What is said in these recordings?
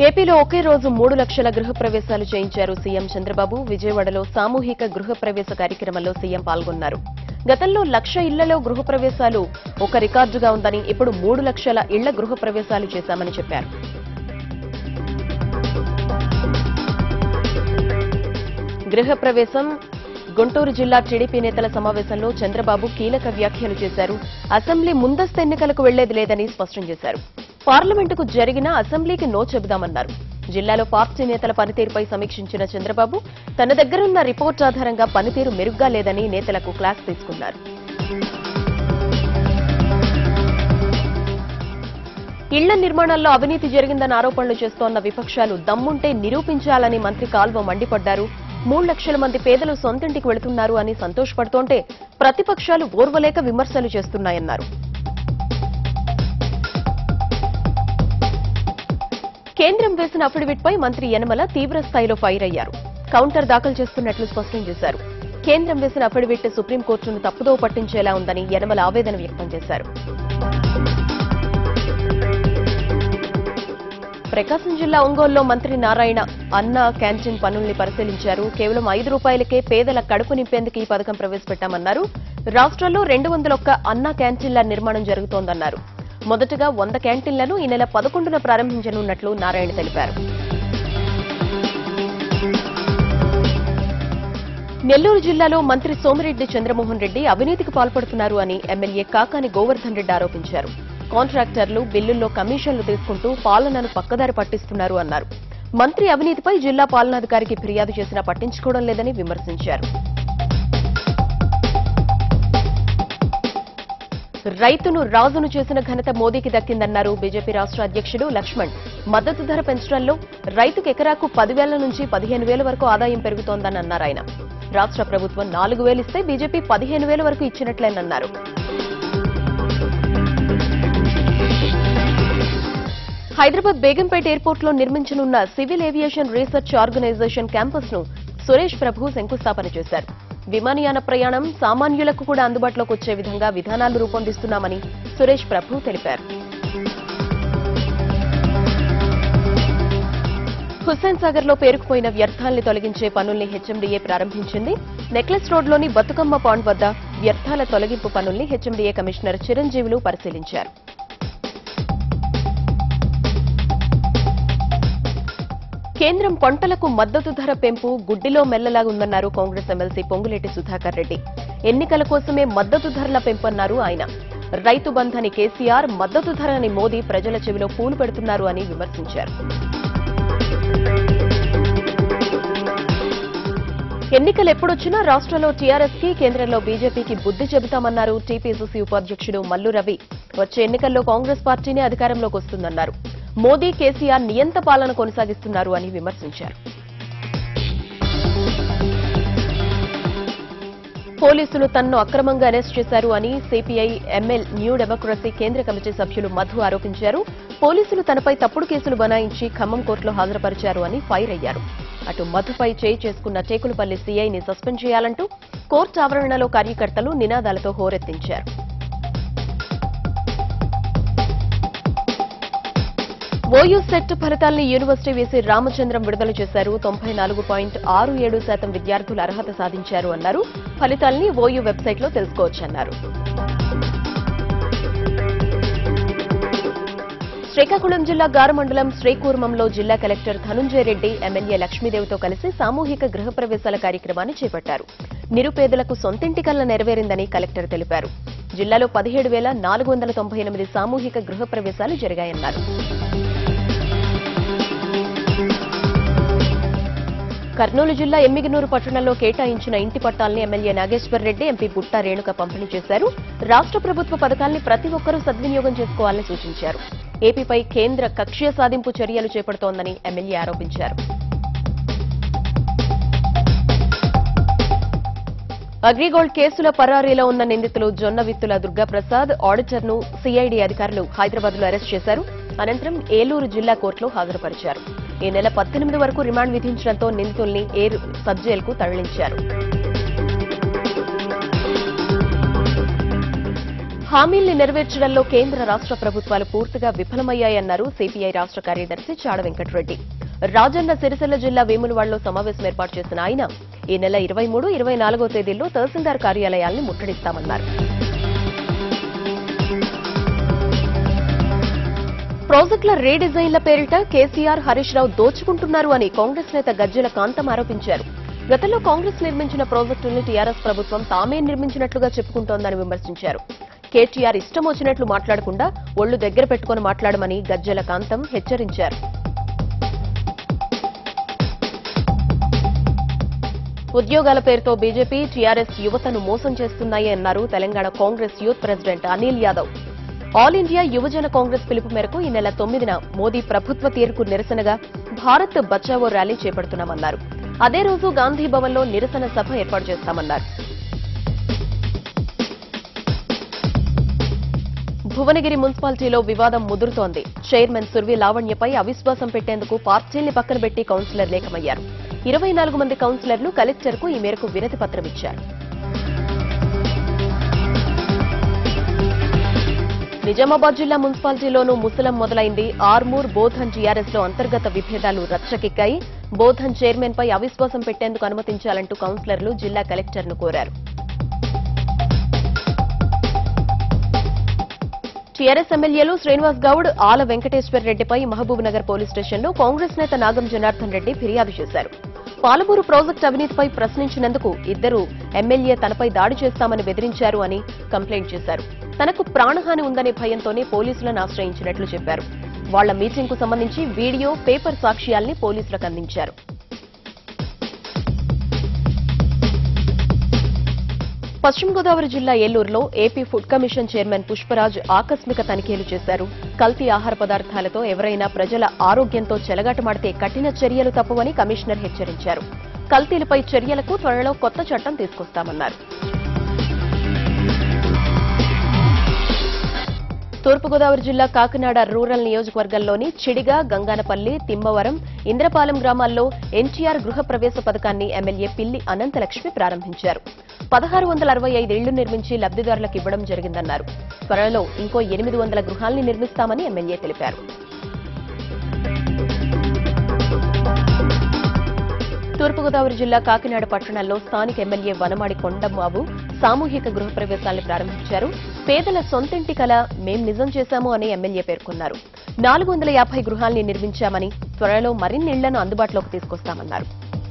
ఏపీలో ఒకే రోజు మూడు లక్షల గృహప్రవేశాలు చేయించారు సీఎం చంద్రబాబు విజయవాడలో సామూహిక గృహప్రవేశ కార్యక్రమంలో సీఎం పాల్గొన్నారు గతంలో లక్ష ఇళ్లలో గృహప్రవేశాలు ఒక రికార్డుగా ఉందని ఇప్పుడు మూడు లక్షల ఇళ్ల గృహప్రవేశాలు చేశామని చెప్పారు గృహప్రవేశం గుంటూరు జిల్లా టీడీపీ నేతల సమావేశంలో చంద్రబాబు కీలక వ్యాఖ్యలు చేశారు అసెంబ్లీ ముందస్తు ఎన్నికలకు వెళ్లేది లేదని స్పష్టం చేశారు పార్లమెంటుకు జరిగిన అసెంబ్లీకి నో చెబుదామన్నారు జిల్లాలో పార్టీ నేతల పనితీరుపై సమీక్షించిన చంద్రబాబు తన దగ్గరున్న రిపోర్ట్ ఆధారంగా పనితీరు మెరుగ్గా లేదని నేతలకు క్లాస్ తీసుకున్నారు ఇళ్ల నిర్మాణాల్లో అవినీతి జరిగిందన్న ఆరోపణలు చేస్తోన్న విపక్షాలు దమ్ముంటే నిరూపించాలని మంత్రి కాల్వ మండిపడ్డారు మూడు లక్షల మంది పేదలు సొంతింటికి వెళుతున్నారు అని సంతోషపడుతోంటే ప్రతిపక్షాలు ఓర్వలేక విమర్శలు చేస్తున్నాయన్నారు కేంద్రం వేసిన అఫిడవిట్ పై మంత్రి యనమల తీవ్ర స్థాయిలో ఫైర్ అయ్యారు కౌంటర్ దాఖలు చేస్తున్నట్లు స్పష్టం చేశారు కేంద్రం వేసిన అఫిడవిట్ సుప్రీంకోర్టును తప్పుదో పట్టించేలా ఉందని యనమల ఆవేదన వ్యక్తం చేశారు ప్రకాశం జిల్లా ఒంగోలులో మంత్రి నారాయణ అన్న క్యాంటీన్ పనుల్ని పరిశీలించారు కేవలం ఐదు రూపాయలకే పేదల కడుపు నింపేందుకు ఈ పథకం ప్రవేశపెట్టామన్నారు రాష్ట్రంలో రెండు వందల ఒక్క అన్న క్యాంటీన్ల నిర్మాణం జరుగుతోందన్నారు మొదటగా వంద క్యాంటీన్లను ఈ నెల పదకొండున ప్రారంభించనున్నట్లు నారాయణ తెలిపారు నెల్లూరు జిల్లాలో మంత్రి సోమిరెడ్డి చంద్రమోహన్ రెడ్డి అవినీతికి పాల్పడుతున్నారు అని ఎమ్మెల్యే కాకాని గోవర్ధన్ రెడ్డి ఆరోపించారు కాంట్రాక్టర్లు బిల్లుల్లో కమిషన్లు తీసుకుంటూ పాలనను పక్కదారి పట్టిస్తున్నారు అన్నారు మంత్రి అవినీతిపై జిల్లా పాలనాధికారికి ఫిర్యాదు చేసినా పట్టించుకోవడం లేదని విమర్శించారు రైతును రాజును చేసిన ఘనత మోదీకి దక్కిందన్నారు బీజేపీ రాష్ట్ర అధ్యక్షుడు లక్ష్మణ్ మద్దతు ధర పెంచడంలో రైతుకు ఎకరాకు పదివేల నుంచి పదిహేను వేల వరకు ఆదాయం పెరుగుతోందని అన్నారు ఆయన రాష్ట్ర ప్రభుత్వం నాలుగు వేలు ఇస్తే బీజేపీ పదిహేను వేల వరకు ఇచ్చినట్లేనన్నారు హైదరాబాద్ బేగంపేట ఎయిర్పోర్ట్ లో నిర్మించనున్న civil aviation research organisation campus ను సురేష్ ప్రభు శంకుస్థాపన చేశారు విమానయాన ప్రయాణం సామాన్యులకు కూడా అందుబాటులోకి వచ్చే విధంగా విధానాలు రూపొందిస్తున్నామని సురేష్ ప్రభు తెలిపారు హుస్సేన్ సాగర్ లో పేరుకుపోయిన వ్యర్థాల్ని తొలగించే పనుల్ని హెచ్ఎండీఏ ప్రారంభించింది నెక్లెస్ రోడ్లోని బతుకమ్మ పాండ్ వద్ద వ్యర్థాల తొలగింపు పనుల్ని హెచ్ఎండీఏ కమిషనర్ చిరంజీవులు పరిశీలించారు కేంద్రం పంటలకు మద్దతు ధర పెంపు గుడ్డిలో మెల్లలాగుందన్నారు కాంగ్రెస్ ఎమ్మెల్సీ పొంగులేటి సుధాకర్ రెడ్డి ఎన్నికల కోసమే మద్దతు ధరల పెంపన్నారు ఆయన రైతు బంధని కేసీఆర్ మద్దతు ధరని మోదీ ప్రజల చెవిలో పూలు పెడుతున్నారు అని విమర్శించారు ఎన్నికలు ఎప్పుడొచ్చినా రాష్ట్రంలో టీఆర్ఎస్ కి కేంద్రంలో బీజేపీకి బుద్ధి చెబుతామన్నారు టీపీసీసీ ఉపాధ్యక్షుడు మల్లు రవి వచ్చే ఎన్నికల్లో కాంగ్రెస్ పార్టీనే అధికారంలోకి వస్తుందన్నారు మోదీ కేసీఆర్ నియంత పాలన కొనసాగిస్తున్నారు అని విమర్శించారు పోలీసులు తనను అక్రమంగా అరెస్ట్ చేశారు అని సిపిఐ ఎంఎల్ న్యూ డెమోక్రసీ కేంద్ర కమిటీ సభ్యులు మధు ఆరోపించారు పోలీసులు తనపై తప్పుడు కేసులు బనాయించి ఖమ్మం కోర్టులో హాజరుపరిచారు అని ఫైర్ అయ్యారు అటు మధుపై చేయి చేసుకున్న టేకులపల్లి సీఐని సస్పెండ్ చేయాలంటూ కోర్టు ఆవరణలో కార్యకర్తలు నినాదాలతో హోరెత్తించారు ఓయూ సెట్ ఫలితాల్ని యూనివర్సిటీ వేసి రామచంద్రం విడుదల చేశారు తొంభై నాలుగు పాయింట్ ఆరు ఏడు శాతం విద్యార్థులు అర్హత సాధించారు అన్నారు ఫలితాల్ని ఓయూ వెబ్సైట్లో తెలుసుకోవచ్చన్నారు శ్రీకాకుళం జిల్లా గారమండలం శ్రీకూర్మంలో జిల్లా కలెక్టర్ ధనుంజయ రెడ్డి ఎమ్మెల్యే లక్ష్మీదేవితో కలిసి సామూహిక గృహప్రవేశాల కార్యక్రమాన్ని చేపట్టారు నిరుపేదలకు సొంతింటి కల్ల నెరవేరిందని కలెక్టర్ తెలిపారు జిల్లాలో పదిహేడు వేల నాలుగు వందల తొంభై ఎనిమిది సామూహిక గృహప్రవేశాలు జరిగాయన్నారు కర్నూలు జిల్లా ఎమ్మిగనూరు పట్టణంలో కేటాయించిన ఇంటి పట్టాల్ని ఎమ్మెల్యే నాగేశ్వర్ రెడ్డి ఎంపీ బుట్టా రేణుక పంపిణీ చేశారు రాష్ట్ర ప్రభుత్వ పథకాల్ని ప్రతి ఒక్కరూ సద్వినియోగం చేసుకోవాలని సూచించారు ఏపీపై కేంద్ర కక్ష్య సాధింపు చర్యలు చేపడుతోందని ఎమ్మెల్యే ఆరోపించారు అగ్రిగోల్డ్ కేసుల పరారీలో ఉన్న నిందితులు జొన్న విత్తుల దుర్గాప్రసాద్ ఆడిటర్ను సిఐడి అధికారులు హైదరాబాద్ లో అరెస్ట్ చేశారు అనంతరం ఏలూరు జిల్లా కోర్టులో హాజరుపరిచారు ఈ నెల పద్దెనిమిది వరకు రిమాండ్ విధించడంతో నిందితుల్ని ఏరు సబ్ జైలుకు తరలించారు హామీల్ని నెరవేర్చడంలో కేంద్ర రాష్ట్ర ప్రభుత్వాలు పూర్తిగా విఫలమయ్యాయన్నారు సిపిఐ రాష్ట్ర కార్యదర్శి చాడ వెంకటరెడ్డి రాజన్న సిరిసిల్ల జిల్లా వేములవాడలో సమావేశం ఏర్పాటు చేసిన ఆయన ఈ నెల ఇరవై మూడు ఇరవై నాలుగో తేదీల్లో తహసీల్దార్ కార్యాలయాల్ని ముట్టడిస్తామన్నారు ప్రాజెక్టుల రీడిజైన్ల పేరిట కేసీఆర్ హరీష్ రావు దోచుకుంటున్నారు అని కాంగ్రెస్ నేత గజ్జెల కాంతం ఆరోపించారు గతంలో కాంగ్రెస్ నిర్మించిన ప్రాజెక్టుల్ని టీఆర్ఎస్ ప్రభుత్వం తామే నిర్మించినట్లుగా చెప్పుకుంటోందని విమర్శించారు కేటీఆర్ ఇష్టం వచ్చినట్లు మాట్లాడకుండా ఒళ్లు దగ్గర పెట్టుకుని మాట్లాడమని గజ్జెల కాంతం హెచ్చరించారు ఉద్యోగాల పేరుతో బీజేపీ టీఆర్ఎస్ యువతను మోసం చేస్తున్నాయి అన్నారు Telangana Congress youth president Anil Yadav all India యువజన కాంగ్రెస్ పిలుపు మేరకు ఈ నెల తొమ్మిదిన మోదీ ప్రభుత్వ తీరుకు నిరసనగా భారత్ బచావో ర్యాలీ చేపడుతున్నామన్నారు అదే రోజు గాంధీ భవన్లో నిరసన సభ ఏర్పాటు చేస్తామన్నారు భువనగిరి మున్సిపాలిటీలో వివాదం ముదురుతోంది చైర్మన్ సుర్వి లావణ్యపై అవిశ్వాసం పెట్టేందుకు పార్టీల్ని పక్కన పెట్టి కౌన్సిలర్ లేఖమయ్యారు ఇరవై నాలుగు మంది కౌన్సిలర్లు కలెక్టర్కు ఈ మేరకు వినతి పత్రం ఇచ్చారు నిజామాబాద్ జిల్లా మున్సిపాలిటీలోనూ ముసలం మొదలైంది ఆర్మూర్ బోధన్ జీఆర్ఎస్ లో అంతర్గత విభేదాలు రచ్చకెక్కాయి బోధన్ చైర్మన్ పై అవిశ్వాసం పెట్టేందుకు అనుమతించాలంటూ కౌన్సిలర్లు జిల్లా కలెక్టర్ను కోరారు టీఆర్ఎస్ ఎమ్మెల్యేలు శ్రీనివాస్ గౌడ్ ఆల వెంకటేశ్వర్ రెడ్డిపై మహబూబ్ నగర్ పోలీస్ స్టేషన్లో కాంగ్రెస్ నేత నాగం జనార్దన్ రెడ్డి ఫిర్యాదు చేశారు పాలమూరు ప్రాజెక్టు అవినీతిపై ప్రశ్నించినందుకు ఇద్దరు ఎమ్మెల్యే తనపై దాడి చేస్తామని బెదిరించారు అని కంప్లైంట్ చేశారు తనకు ప్రాణహాని ఉందనే భయంతోనే పోలీసులను ఆశ్రయించినట్లు చెప్పారు వాళ్ల మీటింగ్కు సంబంధించి వీడియో పేపర్ సాక్ష్యాల్ని పోలీసులకు అందించారు పశ్చిమ గోదావరి జిల్లా ఏలూరులో AP food commission chairman Pushparaj ఆకస్మిక తనిఖీలు చేశారు కల్తీ ఆహార పదార్థాలతో ఎవరైనా ప్రజల ఆరోగ్యంతో చెలగాటమాడితే కఠిన చర్యలు తప్పవని కమిషనర్ హెచ్చరించారు కల్తీలపై చర్యలకు త్వరలో కొత్త చట్టం తీసుకొస్తామన్నారు తూర్పుగోదావరి జిల్లా కాకినాడ రూరల్ నియోజకవర్గంలోని చిడిగా గంగానపల్లి తిమ్మవరం ఇంద్రపాలెం గ్రామాల్లో ఎన్టీఆర్ గృహ ప్రవేశ పథకాన్ని ఎమ్మెల్యే పిల్లి అనంతలక్ష్మి ప్రారంభించారు పదహారు వందల అరవై ఐదు ఇళ్లు నిర్మించి లబ్దిదారులకు ఇవ్వడం జరిగిందన్నారు త్వరలో ఇంకో ఎనిమిది వందల గృహాల్ని నిర్మిస్తామని ఎమ్మెల్యే తెలిపారు తూర్పుగోదావరి జిల్లా కాకినాడ పట్టణంలో స్థానిక ఎమ్మెల్యే వనమాడి కొండబాబు సామూహిక గృహ ప్రవేశాన్ని ప్రారంభించారు పేదల సొంతింటి కల మేం నిజం చేశాము అని ఎమ్మెల్యే పేర్కొన్నారు నాలుగు వందల యాభై గృహాల్ని నిర్మించామని త్వరలో మరిన్ని ఇళ్లను అందుబాటులోకి తీసుకొస్తామన్నారు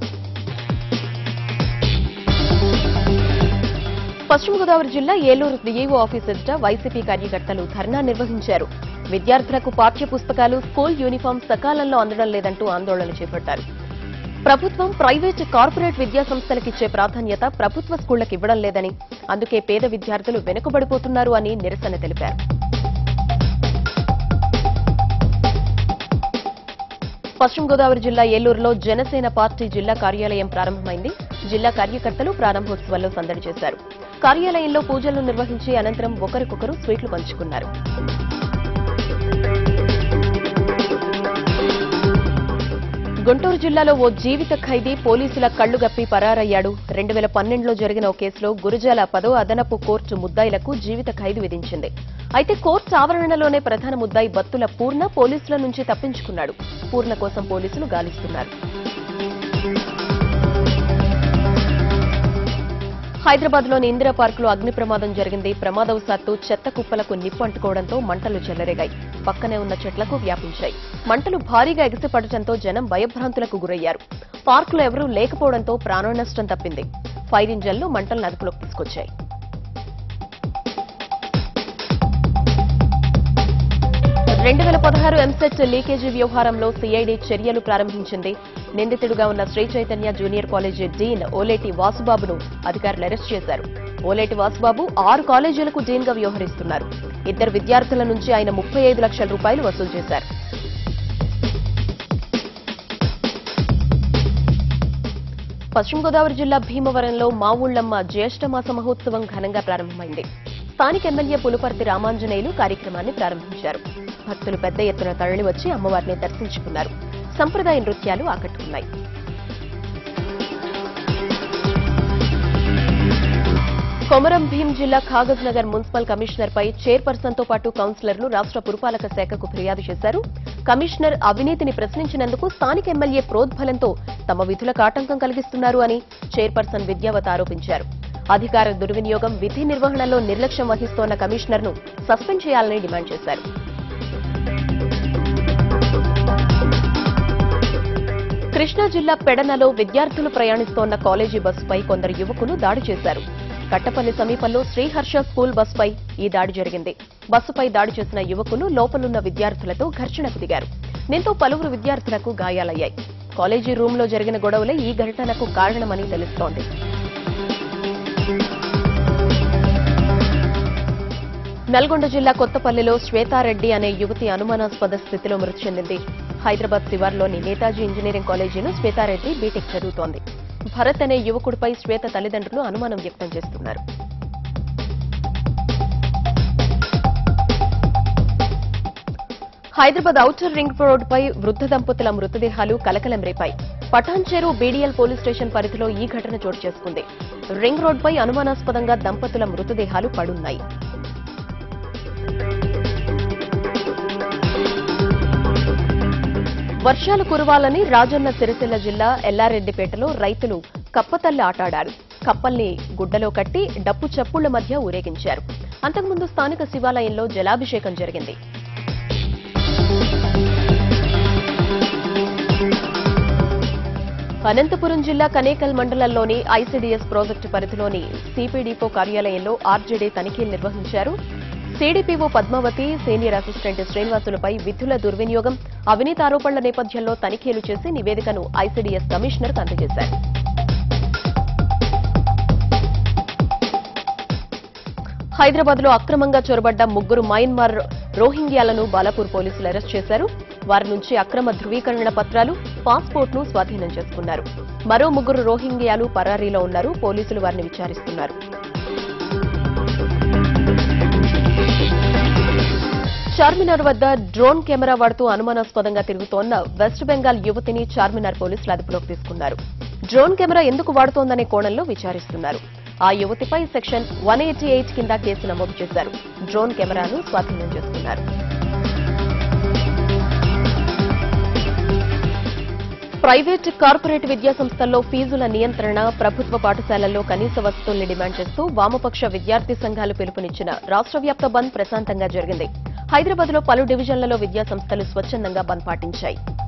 పశ్చిమ గోదావరి జిల్లా ఏలూరు డిఈఓ ఆఫీస్ ఎదుట వైసీపీ కార్యకర్తలు ధర్నా నిర్వహించారు విద్యార్థులకు పాఠ్య పుస్తకాలు స్కూల్ యూనిఫామ్ సకాలంలో అందడం లేదంటూ ఆందోళన చేపట్టారు ప్రభుత్వం ప్రైవేటు కార్పొరేట్ విద్యా సంస్థలకు ఇచ్చే ప్రాధాన్యత ప్రభుత్వ స్కూళ్లకు ఇవ్వడం లేదని అందుకే పేద విద్యార్థులు వెనుకబడిపోతున్నారు అని నిరసన తెలిపారు పశ్చిమ గోదావరి జిల్లా ఏలూరులో జనసేన పార్టీ జిల్లా కార్యాలయం ప్రారంభమైంది జిల్లా కార్యకర్తలు ప్రారంభోత్సవాల్లో సందడి చేశారు కార్యాలయంలో పూజలు నిర్వహించి అనంతరం ఒకరికొకరు స్వీట్లు పంచుకున్నారు గుంటూరు జిల్లాలో ఓ జీవిత ఖైదీ పోలీసుల కళ్లు గప్పి పరారయ్యాడు రెండు వేల పన్నెండులో జరిగిన ఓ కేసులో గురుజాల పదో అదనపు కోర్టు ముద్దాయిలకు జీవిత ఖైదు విధించింది అయితే కోర్టు ఆవరణలోనే ప్రధాన ముద్దాయి బత్తుల పూర్ణ పోలీసుల నుంచి తప్పించుకున్నాడు పూర్ణ కోసం పోలీసులు గాలిస్తున్నారు హైదరాబాద్ లోని ఇందిరా పార్క్ లో అగ్ని ప్రమాదం జరిగింది ప్రమాదవశాత్తు చెత్త కుప్పలకు నిప్పు అంటుకోవడంతో మంటలు చెలరేగాయి పక్కనే ఉన్న చెట్లకు వ్యాపించాయి మంటలు భారీగా ఎగసిపడటంతో జనం భయభ్రాంతులకు గురయ్యారు పార్క్ లో ఎవరూ లేకపోవడంతో ప్రాణ నష్టం తప్పింది ఫైర్ ఇంజన్లు మంటలను అదుపులోకి తీసుకొచ్చాయి రెండు వేల పదహారు ఎంసెట్ లీకేజీ వ్యవహారంలో సిఐడి చర్యలు ప్రారంభించింది నిందితుడుగా ఉన్న Sri Chaitanya junior college dean Oleti వాసుబాబును అధికారులు అరెస్ట్ చేశారు ఓలేటి వాసుబాబు ఆరు కాలేజీలకు డీన్ గా వ్యవహరిస్తున్నారు ఇద్దరు విద్యార్థుల నుంచి ఆయన ముప్పై ఐదు లక్షల రూపాయలు వసూలు చేశారు పశ్చిమ గోదావరి జిల్లా భీమవరంలో మా ఊళ్లమ్మ జ్యేష్ఠ మాస మహోత్సవం ఘనంగా ప్రారంభమైంది స్థానిక ఎమ్మెల్యే పులుపర్తి రామాంజనేయులు కార్యక్రమాన్ని ప్రారంభించారు భక్తులు పెద్ద ఎత్తున తరలి వచ్చి అమ్మవారిని దర్శించుకున్నారు సంప్రదాయ నృత్యాలు ఆకట్టుకున్నాయి కొమరం భీం జిల్లా కాగజ్ నగర్ మున్సిపల్ కమిషనర్ పై చైర్పర్సన్ తో పాటు కౌన్సిలర్లు రాష్ట్ర పురపాలక శాఖకు ఫిర్యాదు చేశారు కమిషనర్ అవినీతిని ప్రశ్నించినందుకు స్థానిక ఎమ్మెల్యే ప్రోద్బలంతో తమ విధులకు ఆటంకం కలిగిస్తున్నారు అని చైర్పర్సన్ విద్యావత్ ఆరోపించారు అధికార దుర్వినియోగం విధి నిర్వహణలో నిర్లక్ష్యం వహిస్తోన్న కమిషనర్ను సస్పెండ్ చేయాలని డిమాండ్ చేశారు కృష్ణా జిల్లా పెడనలో విద్యార్థులు ప్రయాణిస్తోన్న కాలేజీ బస్సుపై కొందరు యువకులు దాడి చేశారు కట్టపల్లి సమీపంలో శ్రీహర్ష స్కూల్ బస్సుపై ఈ దాడి జరిగింది బస్సుపై దాడి చేసిన యువకులు లోపలున్న విద్యార్థులతో ఘర్షణకు దిగారు దీంతో పలువురు విద్యార్థులకు గాయాలయ్యాయి కాలేజీ రూంలో జరిగిన గొడవలే ఈ ఘటనకు కారణమని తెలుస్తోంది నల్గొండ జిల్లా కొత్తపల్లిలో శ్వేతారెడ్డి అనే యువతి అనుమానాస్పద స్థితిలో మృతి చెందింది హైదరాబాద్ శివార్లోని నేతాజీ ఇంజనీరింగ్ కాలేజీలో శ్వేతారెడ్డి బీటెక్ చదువుతోంది భరత్ అనే యువకుడిపై శ్వేత తల్లిదండ్రులు అనుమానం వ్యక్తం చేస్తున్నారు హైదరాబాద్ ఔటర్ రింగ్ రోడ్డుపై వృద్ధ దంపతుల మృతదేహాలు కలకలం రేపాయి పఠాన్చెరు బీడీఎల్ పోలీస్ స్టేషన్ పరిధిలో ఈ ఘటన చోటు చేసుకుంది రింగ్ రోడ్డుపై అనుమానాస్పదంగా దంపతుల మృతదేహాలు పడున్నాయి వర్షాలు కురవాలని రాజన్న సిరిసిల్ల జిల్లా ఎల్లారెడ్డిపేటలో రైతులు కప్పతల్లి ఆటాడారు కప్పల్ని గుడ్డలో కట్టి డప్పు చప్పుళ్ల మధ్య ఊరేగించారు అంతకుముందు స్థానిక శివాలయంలో జలాభిషేకం జరిగింది అనంతపురం జిల్లా కనేకల్ మండలంలోని ఐసీడీఎస్ ప్రాజెక్టు పరిధిలోని సిపిడిపో కార్యాలయంలో ఆర్జేడీ తనిఖీలు నిర్వహించారు సీడీపీఓ పద్మావతి సీనియర్ అసిస్టెంట్ శ్రీనివాసులపై విధుల దుర్వినియోగం అవినీతి ఆరోపణల నేపథ్యంలో తనిఖీలు చేసి నివేదికను ఐసీడీఎస్ కమిషనర్కు అందజేశారు హైదరాబాద్ లో అక్రమంగా చొరబడ్డ ముగ్గురు మయన్మార్ రోహింగ్యాలను బాలాపూర్ పోలీసులు అరెస్ట్ చేశారు వారి నుంచి అక్రమ ధృవీకరణ పత్రాలు పాస్పోర్ట్ ను స్వాధీనం చేసుకున్నారు మరో ముగ్గురు రోహింగ్యాలు పరారీలో ఉన్నారు పోలీసులు వారిని విచారిస్తున్నారు చార్మినార్ వద్ద డ్రోన్ కెమెరా వాడుతూ అనుమానాస్పదంగా తిరుగుతోన్న వెస్ట్ బెంగాల్ యువతిని చార్మినార్ పోలీసులు అదుపులోకి తీసుకున్నారు డ్రోన్ కెమెరా ఎందుకు వాడుతోందనే కోణంలో విచారిస్తున్నారు ఆ యువతిపై సెక్షన్ వన్ ఎయిటీ ఎయిట్ కింద కేసు నమోదు చేశారు డ్రోన్ కెమెరాను స్వాధీనం చేసుకున్నారు ప్రైవేట్ కార్పొరేట్ విద్యా సంస్థల్లో ఫీజుల నియంత్రణ ప్రభుత్వ పాఠశాలల్లో కనీస వసతుల్ని డిమాండ్ చేస్తూ వామపక్ష విద్యార్థి సంఘాలు పిలుపునిచ్చిన రాష్ట్ర వ్యాప్త బంద్ ప్రశాంతంగా జరిగింది హైదరాబాద్ లో పలు డివిజన్లలో విద్యా సంస్థలు స్వచ్ఛందంగా బంద్ పాటించాయి